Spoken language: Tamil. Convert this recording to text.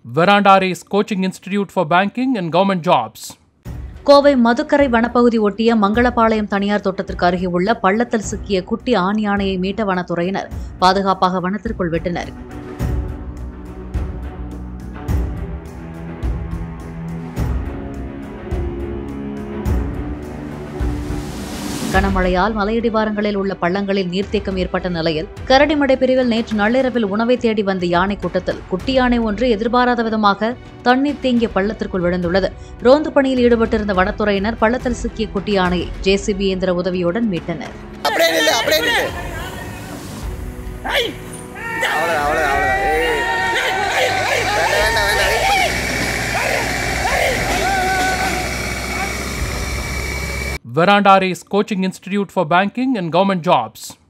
Verandares Coaching Institute for Banking and Government Jobs. Kovai Madukkarai வனப்பகுதி ஒட்டிய மங்களபாளையம் தனியார் தோட்டத்திற்கு அருகே உள்ள பள்ளத்தில் சிக்கிய குட்டி ஆண் யானையை மீட்ட வனத்துறையினர் பாதுகாப்பாக வனத்திற்குள் விட்டனர் கனமழையால் மலையடிவாரங்களில் உள்ள பள்ளங்களில் நீர்த்தேக்கம் ஏற்பட்ட நிலையில் கரடிமடை பிரிவில் நேற்று நள்ளிரவில் உணவை தேடி வந்த யானை கூட்டத்தில் குட்டி யானை ஒன்று எதிர்பாராத விதமாக தண்ணீர் தேங்கிய பள்ளத்திற்குள் விழுந்துள்ளது ரோந்து பணியில் ஈடுபட்டிருந்த வனத்துறையினர் பள்ளத்தில் சிக்கிய குட்டி யானையை ஜேசிபி இயந்திர உதவியுடன் மீட்டனர் அப்படியே நில்லு அப்படியே நில்லு அவ்வளோதான் அவ்வளோதான் அவ்வளோதான் ஏய் வேண்டாம் வேண்டாம் வேண்டாம் வெயிட் பண்ணு Verandares Coaching Institute for Banking and Government Jobs.